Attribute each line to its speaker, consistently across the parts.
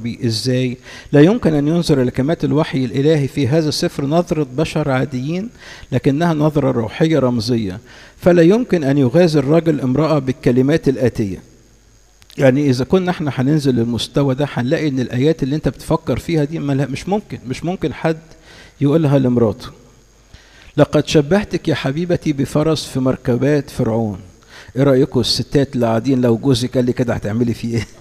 Speaker 1: بيه ازاي لا يمكن ان ينظر الى كلمات الوحي الالهي في هذا السفر نظره بشر عاديين لكنها نظره روحيه رمزيه فلا يمكن ان يغازل رجل امراه بالكلمات الاتيه يعني اذا كنا احنا هننزل للمستوى ده هنلاقي ان الايات اللي انت بتفكر فيها دي مش ممكن مش ممكن حد يقولها لمراته لقد شبهتك يا حبيبتي بفرس في مركبات فرعون ايه رايكم الستات اللي قاعدين لو جوزك قال لي كده هتعملي فيه ايه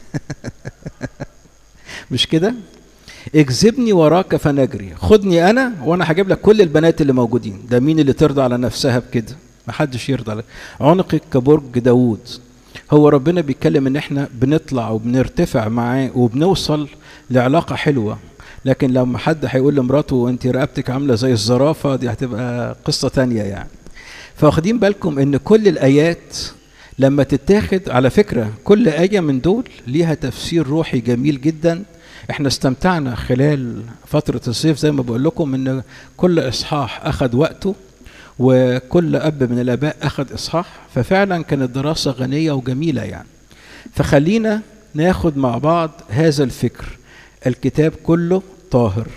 Speaker 1: مش كده اجذبني وراك فنجري خدني انا وانا هجيب لك كل البنات اللي موجودين ده مين اللي ترضى على نفسها بكده محدش يرضى على عنقك كبرج داوود هو ربنا بيتكلم ان احنا بنطلع وبنرتفع معاه وبنوصل لعلاقة حلوة لكن لما حد هيقول لمراته انت رقبتك عاملة زي الزرافة دي هتبقى قصة تانية يعني فواخدين بالكم ان كل الايات لما تتاخد على فكرة كل آية من دول ليها تفسير روحي جميل جدا احنا استمتعنا خلال فترة الصيف زي ما بقول لكم ان كل اصحاح اخذ وقته وكل اب من الاباء اخذ اصحاح ففعلا كانت دراسة غنية وجميلة يعني فخلينا ناخد مع بعض هذا الفكر الكتاب كله طاهر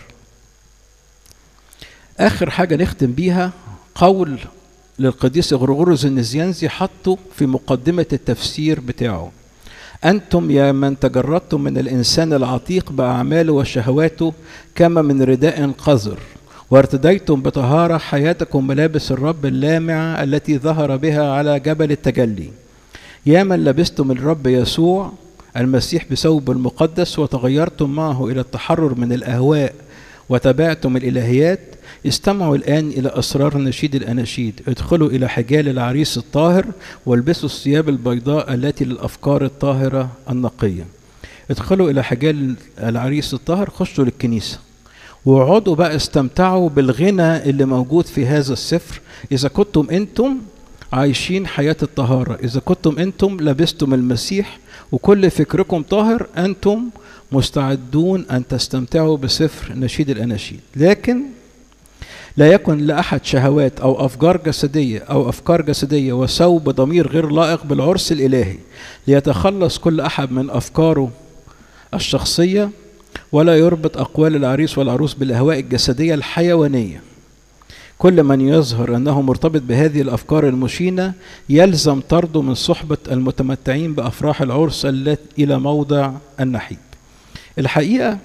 Speaker 1: اخر حاجة نختم بيها قول للقديس غرغورز النزيانزي حطه في مقدمة التفسير بتاعه أنتم يا من تجردتم من الإنسان العتيق بأعماله وشهواته كما من رداء قذر وارتديتم بطهارة حياتكم ملابس الرب اللامعة التي ظهر بها على جبل التجلي يا من لبستم الرب يسوع المسيح بثوب المقدس وتغيرتم معه إلى التحرر من الأهواء وتبعتم الإلهيات استمعوا الآن إلى أسرار نشيد الأناشيد ادخلوا إلى حجال العريس الطاهر والبسوا الثياب البيضاء التي للأفكار الطاهرة النقية ادخلوا إلى حجال العريس الطاهر خشوا للكنيسة واقعدوا بقى استمتعوا بالغنى اللي موجود في هذا السفر إذا كنتم أنتم عايشين حياة الطهارة إذا كنتم أنتم لبستم المسيح وكل فكركم طاهر أنتم مستعدون أن تستمتعوا بسفر نشيد الأناشيد لكن لا يكن لأحد شهوات أو أفكار جسدية أو أفكار جسدية وثوب ضمير غير لائق بالعرس الإلهي ليتخلص كل أحد من أفكاره الشخصية ولا يربط أقوال العريس والعروس بالأهواء الجسدية الحيوانية كل من يظهر أنه مرتبط بهذه الأفكار المشينة يلزم طرده من صحبة المتمتعين بأفراح العرس التي إلى موضع النحيب الحقيقة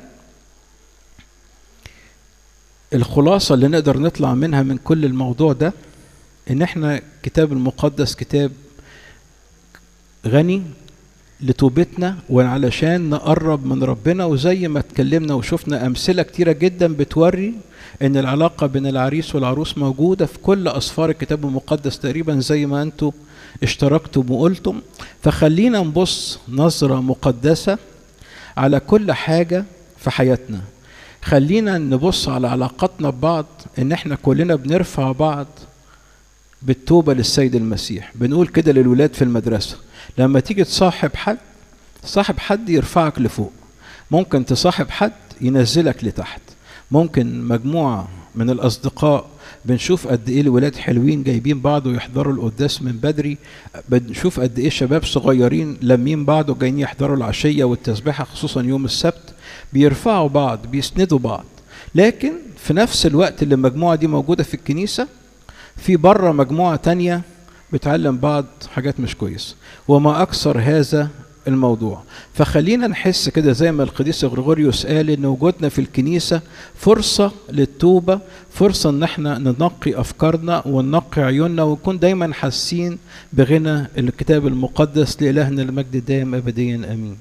Speaker 1: الخلاصة اللي نقدر نطلع منها من كل الموضوع ده إن إحنا كتاب المقدس كتاب غني لتوبتنا وعلشان نقرب من ربنا وزي ما اتكلمنا وشفنا أمثلة كتيرة جدا بتوري إن العلاقة بين العريس والعروس موجودة في كل أسفار الكتاب المقدس تقريبا زي ما أنتوا اشتركتم وقلتم فخلينا نبص نظرة مقدسة على كل حاجة في حياتنا خلينا نبص على علاقتنا ببعض ان احنا كلنا بنرفع بعض بالتوبة للسيد المسيح بنقول كده للولاد في المدرسة لما تيجي تصاحب حد صاحب حد يرفعك لفوق ممكن تصاحب حد ينزلك لتحت ممكن مجموعة من الأصدقاء بنشوف قد ايه الولاد حلوين جايبين بعض ويحضروا القداس من بدري بنشوف قد ايه شباب صغيرين لمين بعض وجايين يحضروا العشيه والتسبيحه خصوصا يوم السبت بيرفعوا بعض بيسندوا بعض لكن في نفس الوقت اللي المجموعه دي موجوده في الكنيسه في بره مجموعه تانية بتعلم بعض حاجات مش كويسه وما اكثر هذا الموضوع فخلينا نحس كده زي ما القديس غريغوريوس قال ان وجودنا في الكنيسه فرصه للتوبه فرصه ان احنا ننقي افكارنا وننقي عيوننا ونكون دايما حاسين بغنى الكتاب المقدس لالهنا المجد الدائم ابديا امين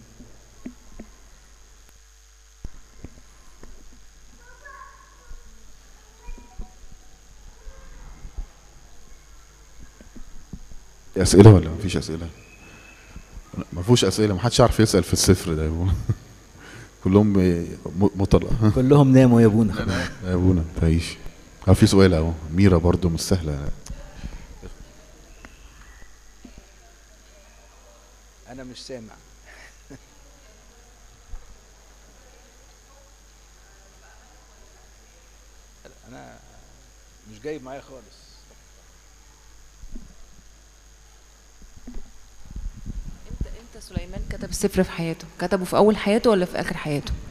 Speaker 2: اسئله ولا مفيش اسئله ما فيهوش اسئله ما حدش يعرف يسال في الصفر ده يا ابونا كلهم مطلق
Speaker 1: كلهم ناموا يا ابونا
Speaker 2: يا ابونا تعيش اه في سؤال اهو ميرا برضو مش سهله
Speaker 1: انا مش سامع انا مش جايب معايا خالص
Speaker 3: امتى سليمان كتب السفر في حياته كتبه في اول حياته ولا في اخر حياته